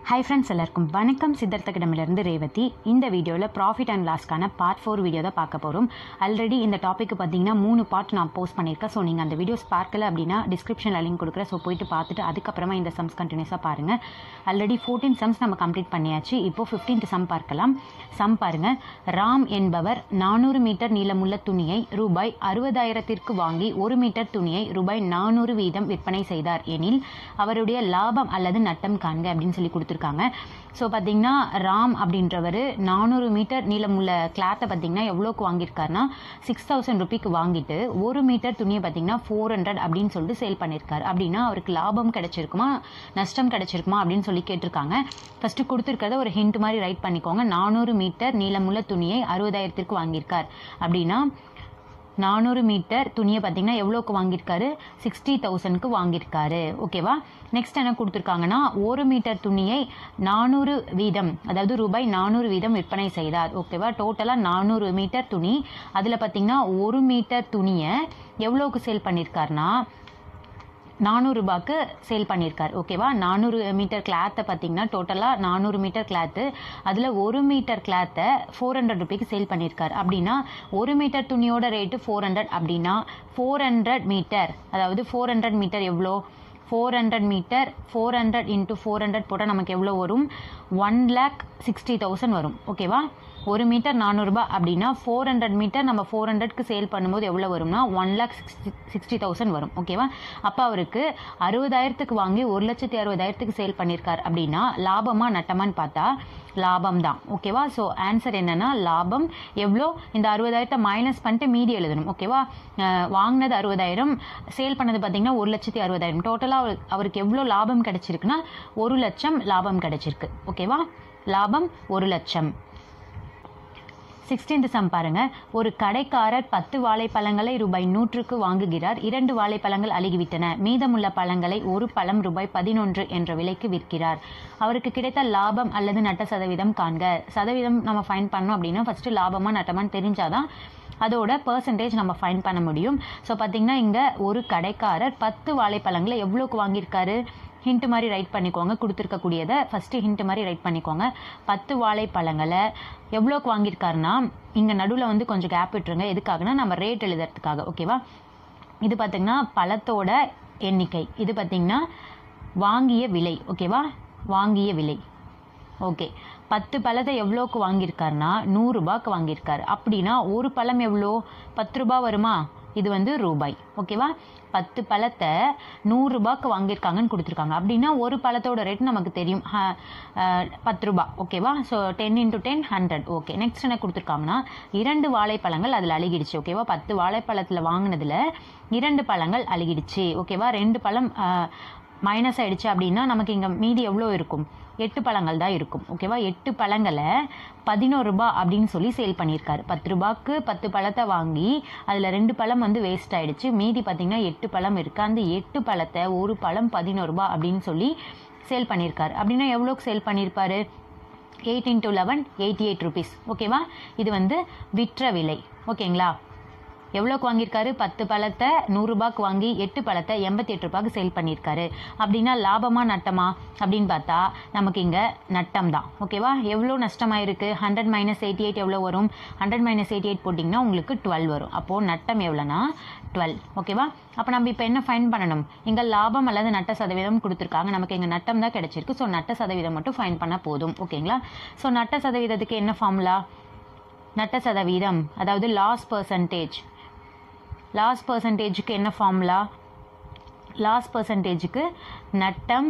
hi friends எல்லாருக்கும் வணக்கம் சித்தார்த்த கிடமிலிருந்து ரேவதி இந்த வீடியோவில் ப்ராஃபிட் அண்ட் லாஸ்க்கான பார்ட் ஃபோர் வீடியோ தான் பார்க்க போகிறோம் ஆல்ரெடி இந்த டாபிக் பார்த்தீங்கன்னா மூணு பார்ட் நான் போஸ்ட் பண்ணியிருக்கேன் ஸோ நீங்கள் அந்த வீடியோஸ் பார்க்கல அப்படின்னா டிஸ்கிரிப்ஷனில் லிங்க் கொடுக்குறேன் ஸோ போயிட்டு பார்த்துட்டு அதுக்கப்புறமா இந்த சம்ஸ் கண்டினியூஸாக பாருங்கள் ஆல்ரெடி ஃபோர்டீன் சம்ஸ் நம்ம கம்ப்ளீட் பண்ணியாச்சு இப்போ ஃபிஃப்டீன்த் சம் பார்க்கலாம் சம் பாருங்கள் ராம் என்பவர் நானூறு மீட்டர் நீளமுள்ள துணியை ரூபாய் அறுபதாயிரத்திற்கு வாங்கி ஒரு மீட்டர் துணியை ரூபாய் நானூறு வீதம் விற்பனை செய்தார் எனில் அவருடைய லாபம் அல்லது நட்டம் காண்க அப்படின்னு சொல்லி கொடுத்துருக்காங்க ஸோ பார்த்தீங்கன்னா ராம் அப்படின்றவர் நானூறு மீட்டர் நீளமுள்ள கிளாத்தை பார்த்தீங்கன்னா எவ்வளோக்கு வாங்கியிருக்காருன்னா சிக்ஸ் தௌசண்ட் ருபிக்கு வாங்கிட்டு ஒரு மீட்டர் துணியை பார்த்தீங்கன்னா ஃபோர் ஹண்ட்ரட் அப்படின்னு சொல்லிட்டு சேல் பண்ணியிருக்காரு அப்படின்னா அவருக்கு லாபம் கிடைச்சிருக்குமா நஷ்டம் கிடைச்சிருக்குமா அப்படின்னு சொல்லி கேட்டிருக்காங்க ஃபஸ்ட்டு கொடுத்துருக்கிறத ஒரு ஹிண்ட் மாதிரி ரைட் பண்ணிக்கோங்க நானூறு மீட்டர் நீளமுள்ள துணியை அறுபதாயிரத்திற்கு வாங்கியிருக்கார் அப்படின்னா நானூறு மீட்டர் துணியை பார்த்தீங்கன்னா எவ்வளோக்கு வாங்கியிருக்காரு சிக்ஸ்டி தௌசண்ட்க்கு வாங்கியிருக்காரு ஓகேவா நெக்ஸ்ட் என்ன கொடுத்துருக்காங்கன்னா ஒரு மீட்டர் துணியை நானூறு வீதம் அதாவது ரூபாய் நானூறு வீதம் விற்பனை செய்தார் ஓகேவா டோட்டலாக நானூறு மீட்டர் துணி அதில் பார்த்தீங்கன்னா ஒரு மீட்டர் துணியை எவ்வளோக்கு சேல் பண்ணியிருக்காருனா நானூறு ரூபாய்க்கு சேல் பண்ணியிருக்கார் ஓகேவா நானூறு மீட்டர் கிளாத்தை பார்த்தீங்கன்னா டோட்டலாக நானூறு மீட்டர் கிளாத்து அதில் ஒரு மீட்டர் கிளாத்தை ஃபோர் ஹண்ட்ரட் ருபீக்கு சேல் பண்ணியிருக்கார் அப்படின்னா ஒரு மீட்டர் துணியோட ரேட்டு ஃபோர் ஹண்ட்ரட் அப்படின்னா ஃபோர் ஹண்ட்ரட் மீட்டர் அதாவது ஃபோர் ஹண்ட்ரட் மீட்டர் எவ்வளோ four hundred metre four hundred into four hundred போட்டால் நமக்கு எவ்வளோ வரும் ஒன் லேக் சிக்ஸ்டி தௌசண்ட் வரும் ஓகேவா ஒரு மீட்டர் நானூறுரூபா அப்படின்னா ஃபோர் ஹண்ட்ரட் மீட்டர் நம்ம ஃபோர் ஹண்ட்ரட்க்கு சேல் பண்ணும்போது எவ்வளோ வரும்னா one lakh sixty sixty thousand வரும் ஓகேவா அப்போ அவருக்கு அறுபதாயிரத்துக்கு வாங்கி ஒரு லட்சத்தி அறுபதாயிரத்துக்கு சேல் பண்ணியிருக்கார் அப்படின்னா லாபமாக நட்டமான்னு பார்த்தா லாபம் தான் ஓகேவா ஸோ ஆன்சர் என்னன்னா லாபம் எவ்வளோ இந்த அறுபதாயிரத்தை மைனஸ் பண்ணிட்டு மீதி எழுதணும் ஓகேவா வாங்கினது அறுபதாயிரம் சேல் பண்ணது பார்த்தீங்கன்னா ஒரு லட்சத்தி அறுபதாயிரம் டோட்டலாக அவருக்கு எவ்வளோ லாபம் கிடைச்சிருக்குன்னா ஒரு லட்சம் லாபம் கிடைச்சிருக்கு ஓகேவா லாபம் ஒரு லட்சம் சிக்ஸ்டீன்த் சம் பாருங்க ஒரு கடைக்காரர் பத்து வாழைப்பழங்களை ரூபாய் நூற்றுக்கு வாங்குகிறார் இரண்டு வாழைப்பழங்கள் அழுகிவிட்டன மீதமுள்ள பழங்களை ஒரு பழம் ரூபாய் பதினொன்று என்ற விலைக்கு விற்கிறார் அவருக்கு கிடைத்த லாபம் அல்லது நட்ட சதவீதம் காண்க சதவீதம் நம்ம ஃபைன் பண்ணோம் அப்படின்னா ஃபர்ஸ்ட் லாபமா நட்டமான்னு தெரிஞ்சாதான் அதோட பர்சன்டேஜ் நம்ம ஃபைன் பண்ண முடியும் ஸோ பார்த்தீங்கன்னா இங்கே ஒரு கடைக்காரர் பத்து வாழைப்பழங்களை எவ்வளோக்கு வாங்கியிருக்காரு ஹிண்ட் மாதிரி ரைட் பண்ணிக்கோங்க கொடுத்துருக்கக்கூடியதை ஃபஸ்ட்டு ஹிண்ட் மாதிரி ரைட் பண்ணிக்கோங்க பத்து வாழைப்பழங்களை எவ்வளோக்கு வாங்கியிருக்காருன்னா இங்கே நடுவில் வந்து கொஞ்சம் கேப் விட்டுருங்க எதுக்காகனா நம்ம ரேட் எழுதுறதுக்காக ஓகேவா இது பார்த்திங்கன்னா பழத்தோட எண்ணிக்கை இது பார்த்திங்கன்னா வாங்கிய விலை ஓகேவா வாங்கிய விலை ஓகே பத்து பழத்தை எவ்வளோக்கு வாங்கியிருக்காருனா நூறுரூபாய்க்கு வாங்கியிருக்காரு அப்படின்னா ஒரு பழம் எவ்வளோ பத்து ரூபா வருமா இது வந்து ரூபாய் ஓகேவா பத்து பழத்தை நூறுரூபாய்க்கு வாங்கியிருக்காங்கன்னு கொடுத்துருக்காங்க அப்படின்னா ஒரு பழத்தோட ரேட் நமக்கு தெரியும் பத்து ரூபா ஓகேவா so ten into ten hundred okay next என்ன கொடுத்துருக்காங்கன்னா இரண்டு வாழைப்பழங்கள் அதில் அழுகிடுச்சு ஓகேவா பத்து வாழைப்பழத்தில் வாங்கினதில் இரண்டு பழங்கள் அழுகிடுச்சு ஓகேவா ரெண்டு பழம் மைனஸ் ஆயிடுச்சு அப்படின்னா நமக்கு இங்கே மீதி எவ்வளோ இருக்கும் எட்டு பழங்கள் தான் இருக்கும் ஓகேவா எட்டு பழங்களை பதினோரு ரூபாய் அப்படின்னு சொல்லி சேல் பண்ணியிருக்காரு பத்து ரூபாய்க்கு பத்து பழத்தை வாங்கி அதில் ரெண்டு பழம் வந்து வேஸ்ட் ஆயிடுச்சு மீதி பார்த்தீங்கன்னா எட்டு பழம் இருக்கு அந்த எட்டு பழத்தை ஒரு பழம் பதினோரு ரூபாய் அப்படின்னு சொல்லி சேல் பண்ணியிருக்காரு அப்படின்னா எவ்வளோக்கு சேல் பண்ணியிருப்பாரு eight into eleven eighty eight rupees ஓகேவா இது வந்து விற்ற விலை ஓகேங்களா எவ்வளோக்கு வாங்கியிருக்காரு பத்து பழத்தை நூறுரூபாய்க்கு வாங்கி எட்டு பழத்தை எண்பத்தி எட்டு ரூபாய்க்கு சேல் பண்ணியிருக்காரு அப்படின்னா லாபமா நட்டமா அப்படின்னு பார்த்தா நமக்கு இங்கே நட்டம் தான் ஓகேவா எவ்வளோ நஷ்டமாயிருக்கு ஹண்ட்ரட் மைனஸ் எயிட்டி எயிட் எவ்வளோ வரும் ஹண்ட்ரட் மைனஸ் எயிட்டி எயிட் போட்டிங்கன்னா உங்களுக்கு டுவெல் வரும் அப்போது நட்டம் எவ்வளோனா டுவெல் ஓகேவா அப்போ நம்ம இப்போ என்ன ஃபைன் பண்ணணும் இங்கே லாபம் அல்லது நட்ட சதவீதம் கொடுத்துருக்காங்க நமக்கு இங்கே நட்டம் தான் கிடைச்சிருக்கு ஸோ நட்ட சதவீதம் மட்டும் ஃபைன் பண்ணால் போதும் ஓகேங்களா ஸோ நட்ட சதவீதத்துக்கு என்ன ஃபார்முலா நட்ட சதவீதம் அதாவது லாஸ் பர்சன்டேஜ் லாஸ் பர்சன்டேஜுக்கு என்ன ஃபார்முலா லாஸ் பர்சன்டேஜுக்கு நட்டம்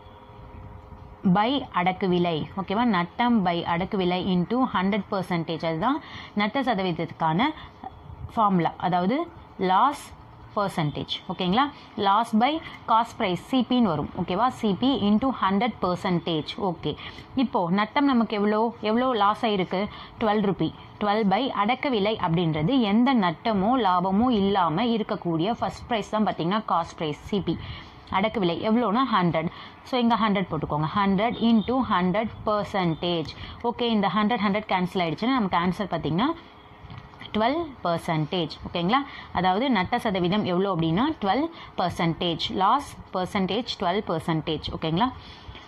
பை அடக்கு விலை ஓகேவா நட்டம் பை அடக்கு விலை இன்டூ ஹண்ட்ரட் பர்சன்டேஜ் அதுதான் நட்ட சதவீதத்துக்கான ஃபார்முலா அதாவது லாஸ் பர்சன்டேஜ் ஓகேங்களா லாஸ் பை காஸ்ட் ப்ரைஸ் சிபின்னு வரும் ஓகேவா CP into hundred percentage okay இப்போது நட்டம் நமக்கு எவ்வளோ எவ்வளோ லாஸ் ஆகிருக்கு டுவெல் ருபி டுவெல் பை அடக்க விலை அப்படின்றது எந்த நட்டமோ லாபமோ இல்லாமல் இருக்கக்கூடிய ஃபர்ஸ்ட் ப்ரைஸ் தான் பார்த்தீங்கன்னா காஸ்ட் ப்ரைஸ் சிபி அடக்கு விலை எவ்வளோனா ஹண்ட்ரட் ஸோ இங்கே ஹண்ட்ரட் போட்டுக்கோங்க hundred into hundred percentage okay இந்த ஹண்ட்ரட் ஹண்ட்ரட் கேன்சல் ஆகிடுச்சுன்னா நமக்கு ஆன்சர் பார்த்தீங்கன்னா டுவெல் பர்சன்டேஜ் ஓகேங்களா அதாவது நட்ட சதவீதம் எவ்வளோ அப்படின்னா twelve percentage loss percentage twelve percentage ஓகேங்களா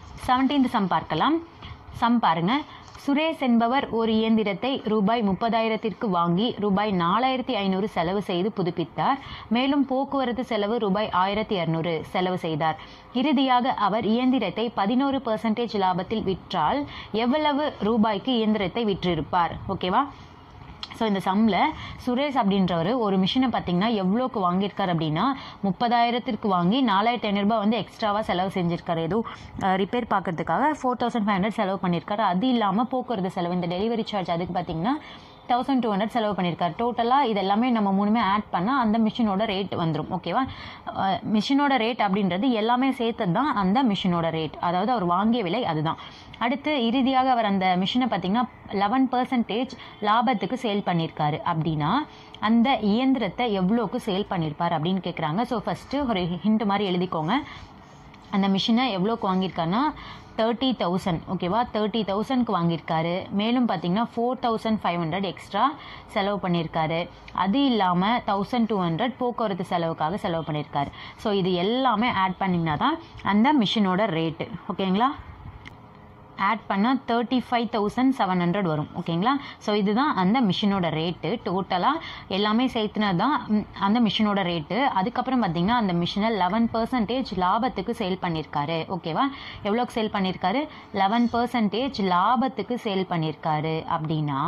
செவன்டீன்த் சம் பார்க்கலாம் சம் பாருங்க சுரேஷ் என்பவர் ஒரு இயந்திரத்தை ரூபாய் முப்பதாயிரத்திற்கு வாங்கி ரூபாய் நாலாயிரத்தி ஐநூறு செலவு செய்து புதுப்பித்தார் மேலும் போக்குவரத்து செலவு ரூபாய் ஆயிரத்தி இரநூறு செலவு செய்தார் இறுதியாக அவர் இயந்திரத்தை பதினோரு பெர்சன்டேஜ் லாபத்தில் விற்றால் எவ்வளவு ரூபாய்க்கு இயந்திரத்தை விற்றிருப்பார் ஓகேவா ஸோ இந்த சம்மில் சுரேஷ் அப்படின்றவர் ஒரு மிஷினை பார்த்தீங்கன்னா எவ்வளோக்கு வாங்கியிருக்காரு அப்படின்னா முப்பதாயிரத்திற்கு வாங்கி நாலாயிரத்தி ஐநூறுரூபா வந்து எக்ஸ்ட்ராவாக செலவு செஞ்சிருக்காரு ஏதோ ரிப்பேர் பார்க்கறதுக்காக ஃபோர் தௌசண்ட் ஃபைவ் ஹண்ட்ரட் செலவு பண்ணியிருக்காரு அது இல்லாமல் போக்குவரத்து செலவு இந்த டெலிவரி சார்ஜ் அதுக்கு பார்த்தீங்கன்னா தௌசண்ட் டூ ஹண்ட்ரட் செலவு பண்ணியிருக்காரு டோட்டலாக இது எல்லாமே நம்ம மூணுமே ஆட் பண்ணால் அந்த மிஷினோட ரேட் வந்துடும் ஓகேவா மிஷினோட ரேட் அப்படின்றது எல்லாமே சேர்த்தது தான் அந்த மிஷினோட ரேட் அதாவது அவர் வாங்கிய விலை அதுதான் அடுத்து இறுதியாக அவர் அந்த மிஷினை பார்த்தீங்கன்னா லெவன் பர்சன்டேஜ் லாபத்துக்கு சேல் பண்ணியிருக்காரு அப்படின்னா அந்த இயந்திரத்தை எவ்வளோக்கு சேல் பண்ணியிருப்பார் அப்படின்னு கேட்குறாங்க ஸோ ஃபஸ்ட்டு ஒரு ஹிண்ட் மாதிரி எழுதிக்கோங்க அந்த மிஷினை எவ்வளோக்கு வாங்கியிருக்காருன்னா தேர்ட்டி தௌசண்ட் ஓகேவா தேர்ட்டி தௌசண்ட்க்கு வாங்கியிருக்காரு மேலும் பார்த்தீங்கன்னா four thousand five hundred extra செலவு பண்ணியிருக்காரு அது இல்லாமல் தௌசண்ட் டூ ஹண்ட்ரட் போக்குவரத்து செலவுக்காக செலவு பண்ணியிருக்காரு ஸோ இது எல்லாமே ஆட் பண்ணிங்கன்னா தான் அந்த மிஷினோட ரேட்டு ஓகேங்களா ஆட் பண்ணால் thirty five thousand seven hundred வரும் ஓகேங்களா ஸோ இதுதான் அந்த மிஷினோட ரேட்டு டோட்டலாக எல்லாமே சேர்த்துனது தான் ம், அந்த மிஷினோட ரேட்டு அதுக்கப்புறம் பார்த்தீங்கன்னா அந்த மிஷினை லெவன் பர்சன்டேஜ் லாபத்துக்கு சேல் பண்ணியிருக்காரு ஓகேவா எவ்வளோக்கு சேல் பண்ணியிருக்காரு லெவன் பர்சன்டேஜ் லாபத்துக்கு சேல் பண்ணியிருக்காரு அப்படின்னா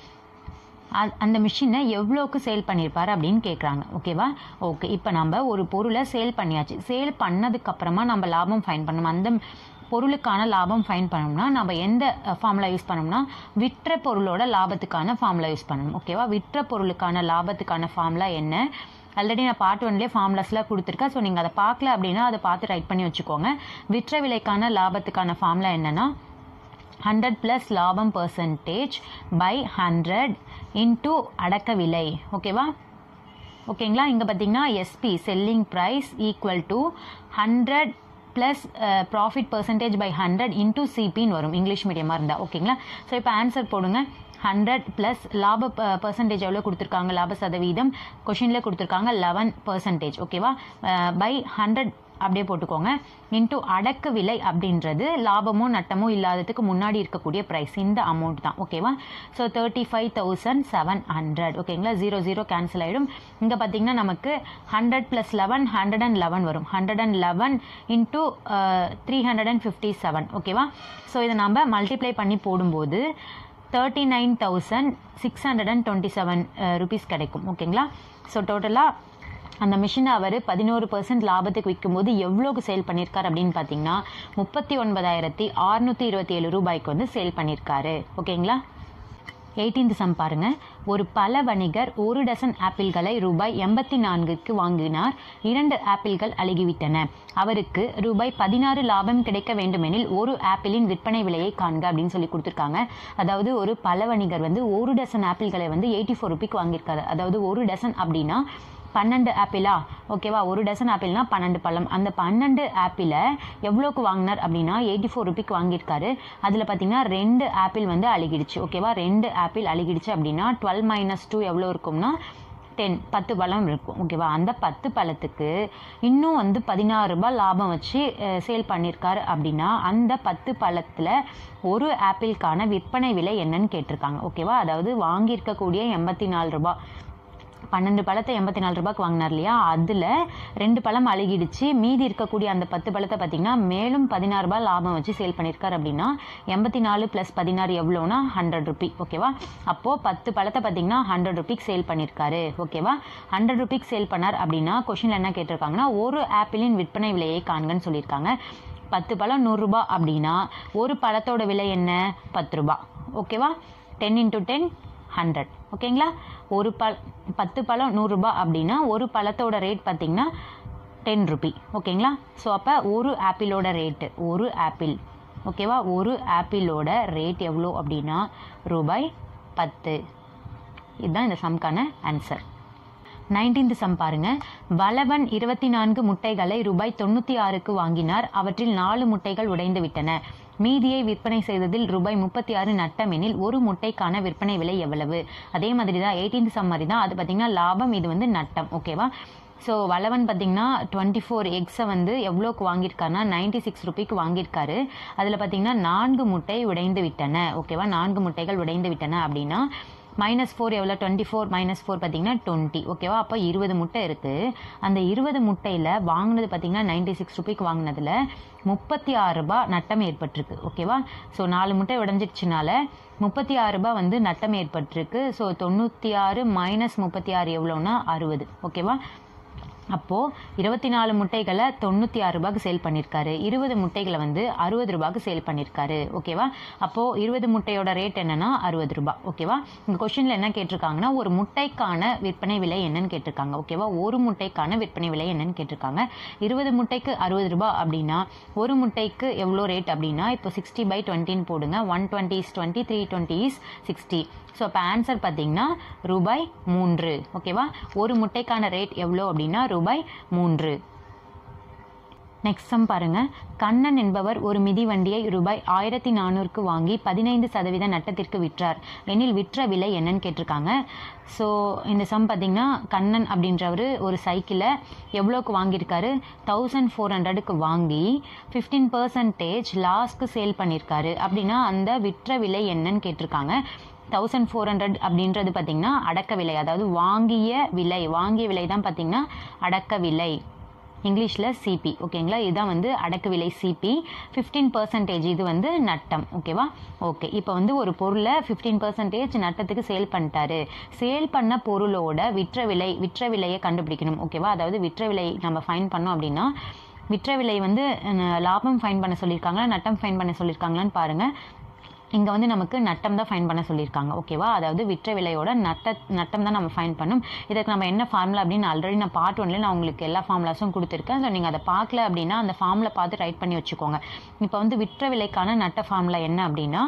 அ- அந்த மிஷினை எவ்வளோக்கு சேல் பண்ணியிருப்பாரு அப்படின்னு கேட்குறாங்க ஓகேவா ஓகே இப்போ நம்ம ஒரு பொருளை சேல் பண்ணியாச்சு சேல் பண்ணதுக்கு அப்புறமா நம்ம லாபம் ஃபைன் பண்ணணும் அந்த பொருளுக்கான லாபம் ஃபைன் பண்ணணும்னா நம்ம எந்த ஃபார்முலா யூஸ் பண்ணோம்னா விற்ற பொருளோட லாபத்துக்கான ஃபார்முலா யூஸ் பண்ணணும் ஓகேவா விற்ற பொருளுக்கான லாபத்துக்கான ஃபார்முலா என்ன ஆல்ரெடி நான் பார்ட் ஒன்லேயே ஃபார்முலாஸ்லாம் கொடுத்துருக்கேன் ஸோ நீங்கள் அதை பார்க்கல அப்படின்னா அதை பார்த்து ரைட் பண்ணி வச்சுக்கோங்க விற்ற விலைக்கான லாபத்துக்கான ஃபார்முலா என்னன்னா ஹண்ட்ரட் ப்ளஸ் லாபம் பர்சன்டேஜ் பை ஹண்ட்ரட் இன்டூ அடக்க விலை ஓகேவா ஓகேங்களா இங்கே பார்த்தீங்கன்னா SP selling price equal to hundred plus profit percentage by hundred into சிபின்னு வரும் இங்கிலீஷ் மீடியமாக இருந்தால் ஓகேங்களா ஸோ இப்போ ஆன்சர் போடுங்க ஹண்ட்ரட் ப்ளஸ் லாப பர்சன்டேஜ் எவ்வளோ கொடுத்துருக்காங்க லாப சதவீதம் கொஷினில் கொடுத்துருக்காங்க லெவன் பர்சன்டேஜ் ஓகேவா பை ஹண்ட்ரட் அப்படியே போட்டுக்கோங்க இன்டூ அடக்க விலை அப்படின்றது லாபமோ நட்டமோ இல்லாததுக்கு முன்னாடி இருக்கக்கூடிய ப்ரைஸ் இந்த அமௌண்ட் தான் ஓகேவா so thirty five thousand seven hundred ஓகேங்களா ஜீரோ ஜீரோ கேன்சல் ஆகிடும் இங்கே பார்த்தீங்கன்னா நமக்கு hundred plus eleven hundred and eleven வரும் hundred and eleven into three hundred and fifty seven ஓகேவா ஸோ இதை நம்ம மல்டிப்ளை பண்ணி போடும்போது thirty nine thousand six hundred and twenty seven rupees கிடைக்கும் ஓகேங்களா ஸோ டோட்டலாக அந்த மிஷினை அவர் பதினோரு பர்சன்ட் லாபத்துக்கு விற்கும்போது எவ்வளோக்கு சேல் பண்ணியிருக்காரு அப்படின்னு பார்த்தீங்கன்னா முப்பத்தி ஒன்பதாயிரத்தி அறுநூத்தி இருபத்தி ஏழு ரூபாய்க்கு வந்து சேல் பண்ணியிருக்காரு ஓகேங்களா எயிட்டீன்த் சம் பாருங்க ஒரு பல வணிகர் ஒரு டசன் ஆப்பிள்களை ரூபாய் எண்பத்தி நான்குக்கு வாங்கினார் இரண்டு ஆப்பிள்கள் அழுகிவிட்டன அவருக்கு ரூபாய் பதினாறு லாபம் கிடைக்க வேண்டுமெனில் ஒரு ஆப்பிளின் விற்பனை விலையை காண்க அப்படின்னு சொல்லி கொடுத்துருக்காங்க அதாவது ஒரு பல வணிகர் வந்து ஒரு டசன் ஆப்பிள்களை வந்து எயிட்டி ஃபோர் ருபிக்கு வாங்கியிருக்காரு அதாவது ஒரு டசன் அப்படின்னா பன்னெண்டு ஆப்பிளா ஓகேவா ஒரு டசன் ஆப்பிள்னா பன்னெண்டு பழம் அந்த பன்னெண்டு ஆப்பிளை எவ்வளோக்கு வாங்கினார் அப்படின்னா எயிட்டி ஃபோர் ருபிக்கு வாங்கியிருக்காரு அதில் பார்த்தீங்கன்னா ரெண்டு ஆப்பிள் வந்து அழுகிடுச்சு ஓகேவா ரெண்டு ஆப்பிள் அழுகிடுச்சு அப்படின்னா டுவெல் மைனஸ் டூ எவ்வளோ இருக்கும்னா டென் பத்து பழம் இருக்கும் ஓகேவா அந்த பத்து பழத்துக்கு இன்னும் வந்து பதினாறு ரூபாய் லாபம் வச்சு சேல் பண்ணியிருக்காரு அப்படின்னா அந்த பத்து பழத்தில் ஒரு ஆப்பிள்கான விற்பனை விலை என்னன்னு கேட்டிருக்காங்க ஓகேவா அதாவது வாங்கியிருக்கக்கூடிய எண்பத்தி நாலு ரூபாய் பன்னெண்டு பழத்தை எண்பத்தி நாலு ரூபாய்க்கு வாங்கினார் இல்லையா அதில் ரெண்டு பழம் அழுகிடுச்சு மீதி இருக்கக்கூடிய அந்த பத்து பழத்தை பார்த்தீங்கன்னா மேலும் பதினாறு ரூபாய் லாபம் வச்சு சேல் பண்ணியிருக்காரு அப்படின்னா எண்பத்தி நாலு ப்ளஸ் பதினாறு எவ்வளோனா ஹண்ட்ரட் ருபி ஓகேவா அப்போது பத்து பழத்தை பார்த்தீங்கன்னா ஹண்ட்ரட் ருபிக்கு சேல் பண்ணியிருக்காரு ஓகேவா ஹண்ட்ரட் ருபிக்கு சேல் பண்ணார் அப்படின்னா கொஷினில் என்ன கேட்டிருக்காங்கன்னா ஒரு ஆப்பிளின் விற்பனை விலையை காண்கன்னு சொல்லியிருக்காங்க பத்து பழம் நூறுரூபா அப்படின்னா ஒரு பழத்தோட விலை என்ன பத்து ரூபா ஓகேவா டென் இன்ட்டு டென் ஹண்ட்ரட் ஓகேங்களா ஒரு பழ பத்து பழம் நூறுரூபா அப்படின்னா ஒரு பழத்தோட ரேட் பார்த்தீங்கன்னா டென் ருபி ஓகேங்களா ஸோ அப்போ ஒரு ஆப்பிளோட ரேட்டு ஒரு ஆப்பிள் ஓகேவா ஒரு ஆப்பிளோட ரேட் எவ்வளோ அப்படின்னா ரூபாய் பத்து இதுதான் இந்த சம்க்கான ஆன்சர் நைன்டீன்த் சம் பாருங்க வளவன் இருபத்தி நான்கு முட்டைகளை ரூபாய் தொண்ணூற்றி ஆறுக்கு வாங்கினார் அவற்றில் நாலு முட்டைகள் உடைந்து விட்டன மீதியை விற்பனை செய்ததில் ரூபாய் முப்பத்தி ஆறு நட்டம் எனில் ஒரு முட்டைக்கான விற்பனை விலை எவ்வளவு அதே மாதிரி தான் எயிட்டீன்த் சம் மாதிரி தான் அது பார்த்தீங்கன்னா லாபம் இது வந்து நட்டம் ஓகேவா ஸோ வளவன் பார்த்தீங்கன்னா டுவெண்ட்டி ஃபோர் எக்ஸை வந்து எவ்வளோக்கு வாங்கியிருக்காருன்னா நைன்டி சிக்ஸ் ருபிக்கு வாங்கியிருக்காரு அதில் பார்த்தீங்கன்னா நான்கு முட்டை உடைந்து விட்டன ஓகேவா நான்கு முட்டைகள் உடைந்து விட்டன அப்படின்னா மைனஸ் ஃபோர் எவ்வளோ டுவெண்ட்டி ஃபோர் மைனஸ் ஃபோர் பார்த்தீங்கன்னா டுவெண்ட்டி ஓகேவா அப்போ இருபது முட்டை இருக்குது அந்த இருபது முட்டையில் வாங்கினது பார்த்தீங்கன்னா நைன்டி சிக்ஸ் ருபிக்கு வாங்கினதில் முப்பத்தி ஆறு ரூபாய் நட்டம் ஏற்பட்டிருக்கு ஓகேவா ஸோ நாலு முட்டை உடஞ்சிடுச்சுனால முப்பத்தி ஆறு ரூபாய் வந்து நட்டம் ஏற்பட்டிருக்கு ஸோ தொண்ணூற்றி ஆறு மைனஸ் முப்பத்தி ஆறு எவ்வளோன்னா அறுபது ஓகேவா அப்போது இருபத்தி நாலு முட்டைகளை தொண்ணூற்றி ஆறு ரூபாய்க்கு சேல் பண்ணியிருக்காரு இருபது முட்டைகளை வந்து அறுபது ரூபாய்க்கு சேல் பண்ணியிருக்காரு ஓகேவா அப்போது இருபது முட்டையோட ரேட் என்னன்னா அறுபது ரூபாய் ஓகேவா இந்த கொஷினில் என்ன கேட்டிருக்காங்கன்னா ஒரு முட்டைக்கான விற்பனை விலை என்னன்னு கேட்டிருக்காங்க ஓகேவா ஒரு முட்டைக்கான விற்பனை விலை என்னன்னு கேட்டிருக்காங்க இருபது முட்டைக்கு அறுபது ரூபாய் அப்படின்னா ஒரு முட்டைக்கு எவ்வளோ ரேட் அப்படின்னா இப்போ சிக்ஸ்டி பை டுவெண்ட்டின்னு போடுங்க one twenty is twenty three twenty is sixty so இப்போ ஆன்சர் பார்த்தீங்கன்னா ரூபாய் மூன்று ஓகேவா ஒரு முட்டைக்கான ரேட் எவ்வளோ அப்படின்னா ரூபாய் மூன்று நெக்ஸ்ட் சம் பாருங்க கண்ணன் என்பவர் ஒரு மிதிவண்டியை ரூபாய் ஆயிரத்தி நானூறுக்கு வாங்கி பதினைந்து சதவீத நட்டத்திற்கு விற்றார் எனில் விற்ற விலை என்னன்னு கேட்டிருக்காங்க ஸோ இந்த சம் பார்த்தீங்கன்னா கண்ணன் அப்படின்றவர் ஒரு சைக்கிளை எவ்வளோக்கு வாங்கியிருக்காரு தௌசண்ட் ஃபோர் ஹண்ட்ரடுக்கு வாங்கி ஃபிஃப்டீன் பர்சன்டேஜ் லாஸ்க்கு சேல் பண்ணியிருக்காரு அப்படின்னா அந்த விற்ற விலை என்னன்னு கேட்டிருக்காங்க தௌசண்ட் ஃபோர் ஹண்ட்ரட் அப்படின்றது பார்த்தீங்கன்னா அடக்க விலை அதாவது வாங்கிய விலை வாங்கிய விலை தான் பார்த்தீங்கன்னா அடக்க விலை இங்கிலீஷில் சிபி ஓகேங்களா இதுதான் வந்து அடக்கு விலை சிபி ஃபிஃப்டீன் பர்சன்டேஜ் இது வந்து நட்டம் ஓகேவா ஓகே இப்போ வந்து ஒரு பொருளை ஃபிஃப்டீன் பர்சன்டேஜ் நட்டத்துக்கு சேல் பண்ணிட்டாரு சேல் பண்ண பொருளோட விற்ற விலை விற்ற விலையை கண்டுபிடிக்கணும் ஓகேவா அதாவது விற்ற விலை நம்ம ஃபைன் பண்ணோம் அப்படின்னா விற்ற விலை வந்து அஹ், லாபம் ஃபைன் பண்ண சொல்லியிருக்காங்களா நட்டம் ஃபைன் பண்ண சொல்லியிருக்காங்களான்னு பாருங்கள் இங்கே வந்து நமக்கு நட்டம் தான் ஃபைன் பண்ண சொல்லியிருக்காங்க ஓகேவா அதாவது விற்ற விலையோட நட்ட நட்டம் தான் நம்ம ஃபைன் பண்ணும் இதுக்கு நம்ம என்ன ஃபார்முலா அப்படின்னு ஆல்ரெடி நான் பார்ட் ஒன்லேயே நான் உங்களுக்கு எல்லா ஃபார்முலாஸும் கொடுத்துருக்கேன் ஸோ நீங்கள் அதை பார்க்கல அப்படின்னா அந்த ஃபார்முலா பார்த்து ரைட் பண்ணி வச்சுக்கோங்க இப்போ வந்து விற்ற விலைக்கான நட்ட ஃபார்முலா என்ன அப்படின்னா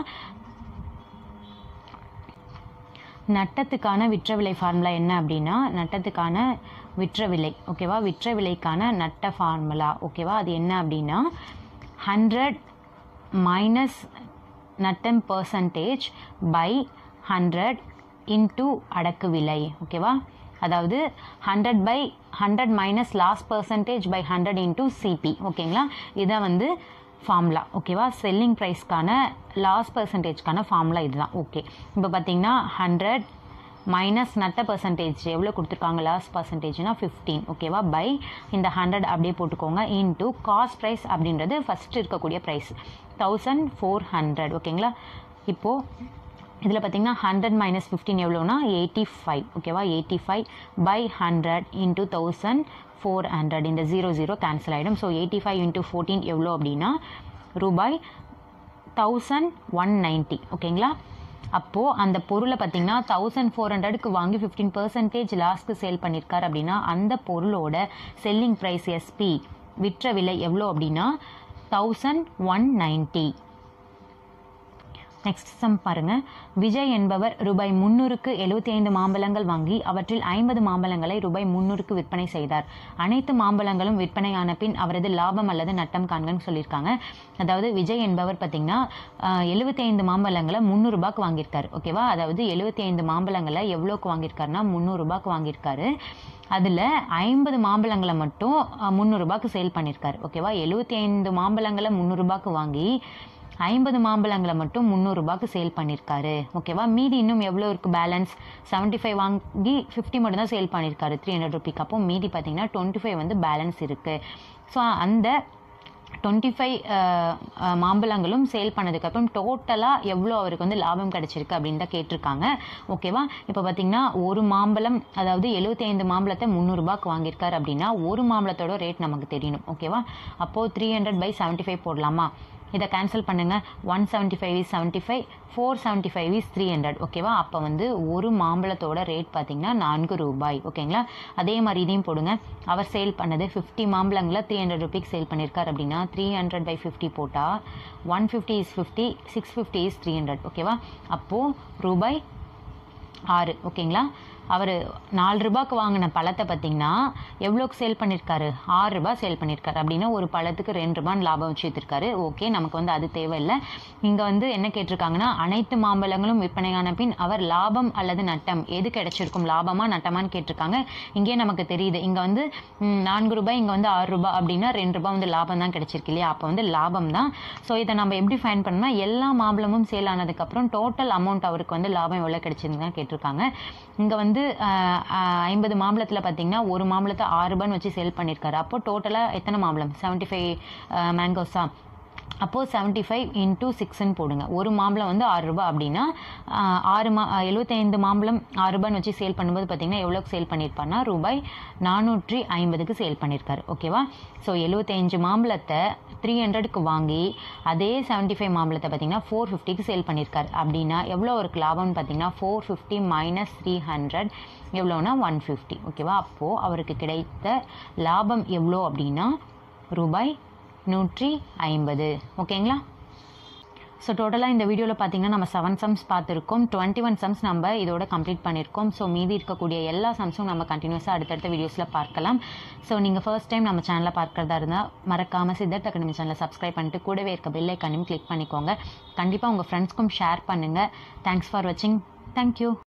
நட்டத்துக்கான விற்ற விலை ஃபார்முலா என்ன அப்படின்னா நட்டத்துக்கான விற்ற விலை ஓகேவா விற்ற விலைக்கான நட்ட ஃபார்முலா ஓகேவா அது என்ன அப்படின்னா ஹண்ட்ரட் மைனஸ் நட்டம் பர்சன்டேஜ் பை ஹண்ட்ரட் இன்டூ அடக்கு விலை ஓகேவா அதாவது hundred by hundred minus lost percentage by hundred into CP ஓகேங்களா இதான் வந்து ஃபார்முலா ஓகேவா செல்லிங் ப்ரைஸ்க்கான லாஸ்ட் பர்சன்டேஜ்க்கான ஃபார்முலா இதுதான் ஓகே இப்போ பார்த்தீங்கன்னா ஹண்ட்ரட் மைனஸ் நட்ட பர்சன்டேஜ் எவ்வளோ கொடுத்துருக்காங்க லாஸ்ட் பர்சன்டேஜ்னா ஃபிஃப்டீன் ஓகேவா பை இந்த ஹண்ட்ரட் அப்படியே போட்டுக்கோங்க இன்டூ காஸ்ட் ப்ரைஸ் அப்படின்றது ஃபஸ்ட்டு இருக்கக்கூடிய ப்ரைஸ் தௌசண்ட் ஃபோர் ஹண்ட்ரட் ஓகேங்களா இப்போது இதில் பார்த்தீங்கன்னா ஹண்ட்ரட் மைனஸ் ஃபிஃப்டீன் எவ்வளோனா எயிட்டி ஃபைவ் ஓகேவா eighty five by hundred into thousand four hundred இந்த ஜீரோ ஜீரோ கேன்சல் ஆகிடும் so eighty five into fourteen எவ்வளோ அப்படின்னா ரூபாய் தௌசண்ட் ஒன் நைன்ட்டி ஓகேங்களா அப்போது அந்த பொருளை பார்த்தீங்கன்னா தௌசண்ட் ஃபோர் ஹண்ட்ரடுக்கு வாங்கி ஃபிஃப்டீன் பர்சன்டேஜ் லாஸ்க்கு சேல் பண்ணியிருக்காரு அப்படின்னா அந்த பொருளோட செல்லிங் ப்ரைஸ் எஸ்பி விற்ற விலை எவ்வளோ அப்படின்னா thousand one ninety next sum பாருங்க விஜய் என்பவர் ரூபாய் முன்னூறுக்கு எழுபத்தி ஐந்து மாம்பழங்கள் வாங்கி அவற்றில் ஐம்பது மாம்பழங்களை ரூபாய் முன்னூறுக்கு விற்பனை செய்தார் அனைத்து மாம்பழங்களும் விற்பனையான பின் அவரது லாபம் அல்லது நட்டம் காண்கன்னு சொல்லியிருக்காங்க அதாவது விஜய் என்பவர் பார்த்தீங்கன்னா எழுபத்தி ஐந்து மாம்பழங்களை முந்நூறுபாக்கு வாங்கியிருக்காரு ஓகேவா அதாவது எழுபத்தி ஐந்து மாம்பழங்களை எவ்வளோக்கு வாங்கியிருக்காருன்னா முந்நூறுபாக்கு வாங்கியிருக்காரு அதில் ஐம்பது மாம்பழங்களை மட்டும் முந்நூறுபாக்கு சேல் பண்ணியிருக்காரு ஓகேவா எழுபத்தி ஐந்து மாம்பழங்களை முந்நூறுபாக்கு வாங்கி ஐம்பது மாம்பழங்களை மட்டும் முந்நூறுபாக்கு சேல் பண்ணியிருக்காரு ஓகேவா மீதி இன்னும் எவ்வளோ இருக்குது பேலன்ஸ் செவன்ட்டி ஃபைவ் வாங்கி ஃபிஃப்டி மட்டும் தான் சேல் பண்ணியிருக்காரு த்ரீ ஹண்ட்ரட் ருபிக்கு அப்போ மீதி பார்த்தீங்கன்னா டுவெண்ட்டி ஃபைவ் வந்து பேலன்ஸ் இருக்குது ஸோ அந்த டுவெண்ட்டி ஃபைவ் மாம்பழங்களும் சேல் பண்ணதுக்கப்புறம் டோட்டலாக எவ்வளோ அவருக்கு வந்து லாபம் கிடைச்சிருக்கு அப்படின்னு தான் கேட்டிருக்காங்க ஓகேவா இப்போ பார்த்தீங்கன்னா ஒரு மாம்பழம் அதாவது எழுபத்தி ஐந்து மாம்பழத்தை முந்நூறுபாக்கு வாங்கியிருக்காரு அப்படின்னா ஒரு மாம்பழத்தோட ரேட் நமக்கு தெரியணும் ஓகேவா அப்போது three hundred by seventy five போடலாமா இதை கேன்சல் பண்ணுங்கள் one seventy five is seventy five four seventy five is three hundred ஓகேவா அப்போ வந்து ஒரு மாம்பழத்தோட ரேட் பார்த்தீங்கன்னா நான்கு ரூபாய் ஓகேங்களா அதே மாதிரி இதையும் போடுங்க அவர் சேல் பண்ணது ஃபிஃப்டி மாம்பழங்களை த்ரீ ஹண்ட்ரட் ருபீக்கு சேல் பண்ணியிருக்காரு அப்படின்னா த்ரீ ஹண்ட்ரட் பை ஃபிஃப்டி போட்டால் one fifty is fifty six fifty is three hundred ஓகேவா அப்போது ரூபாய் ஆறு ஓகேங்களா அவர் நாலு ரூபாய்க்கு வாங்கின பழத்தை பார்த்தீங்கன்னா எவ்வளோக்கு சேல் பண்ணியிருக்காரு ஆறு ரூபாய் சேல் பண்ணியிருக்காரு அப்படின்னா ஒரு பழத்துக்கு ரெண்டு ரூபான்னு லாபம் வச்சு விற்றுருக்காரு ஓகே நமக்கு வந்து அது தேவையில்லை இங்கே வந்து என்ன கேட்டிருக்காங்கன்னா அனைத்து மாம்பழங்களும் விற்பனையான பின் அவர் லாபம் அல்லது நட்டம் எது கிடைச்சிருக்கும் லாபமா நட்டமான்னு கேட்டிருக்காங்க இங்கே நமக்கு தெரியுது இங்கே வந்து ம், நான்கு ரூபாய் இங்கே வந்து ஆறு ரூபாய் அப்படின்னா ரெண்டு ரூபாய் வந்து லாபம் தான் கிடைச்சிருக்கு இல்லையா அப்போ வந்து லாபம் தான் ஸோ இதை நம்ம எப்படி ஃபைன் பண்ணோம்னா எல்லா மாம்பழமும் சேல் ஆனதுக்கப்புறம் டோட்டல் அமௌண்ட் அவருக்கு வந்து லாபம் எவ்வளோ கிடைச்சிருக்குன்னு தான் கேட்டிருக்காங்க இங்கே வந்து ஐம்பது மாம்பழத்தில் பார்த்தீங்கன்னா ஒரு மாம்பழத்தை ஆறு ரூபான்னு வச்சு சேல் பண்ணியிருக்காரு அப்போ டோட்டலாக எத்தனை மாம்பழம் செவன்ட்டி ஃபைவ் மேங்கோஸா அப்போது செவன்ட்டி ஃபைவ் இன்ட்டு சிக்ஸ்ன்னு போடுங்க ஒரு மாம்பழம் வந்து ஆறு ரூபாய் அப்படின்னா ஆஹ், ஆறு மா எழுபத்தைந்து மாம்பழம் ஆறு ரூபான்னு வச்சு சேல் பண்ணும்போது பார்த்தீங்கன்னா எவ்வளோக்கு சேல் பண்ணியிருப்பாருன்னா ரூபாய் நானூற்றி ஐம்பதுக்கு சேல் பண்ணியிருக்காரு ஓகேவா ஸோ எழுபத்தஞ்சு மாம்பழத்தை த்ரீ ஹண்ட்ரடுக்கு வாங்கி அதே செவன்ட்டி ஃபைவ் மாம்பழத்தை பார்த்தீங்கன்னா ஃபோர் ஃபிஃப்டிக்கு சேல் பண்ணியிருக்காரு அப்படின்னா எவ்வளோ ஒரு லாபம்னு பார்த்தீங்கன்னா four fifty minus three hundred எவ்வளோனா ஒன் ஃபிஃப்டி ஓகேவா அப்போது அவருக்கு கிடைத்த லாபம் எவ்வளோ அப்படின்னா ரூபாய் நூற்றி ஐம்பது ஓகேங்களா ஸோ டோட்டலாக இந்த வீடியோவில் பார்த்தீங்கன்னா நம்ம செவன் சம்ஸ் பார்த்துருக்கோம் டுவெண்ட்டி ஒன் சம்ஸ் நம்ம இதோட கம்ப்ளீட் பண்ணியிருக்கோம் ஸோ மீதி இருக்கக்கூடிய எல்லா சம்ஸும் நம்ம கண்டினியூஸாக அடுத்தடுத்த வீடியோஸில் பார்க்கலாம் ஸோ நீங்கள் ஃபர்ஸ்ட் டைம் நம்ம சேனலை பார்க்குறதா இருந்தால் மறக்காமல் சித்தர்த் அகாடமி சேனலை சப்ஸ்கிரைப் பண்ணிட்டு கூடவே இருக்க பெல் ஐக்கானையும் கிளிக் பண்ணிக்கோங்க கண்டிப்பாக உங்கள் ஃப்ரெண்ட்ஸ்க்கும் ஷேர் பண்ணுங்கள் தேங்க்ஸ் ஃபார் வாட்சிங் தேங்க்யூ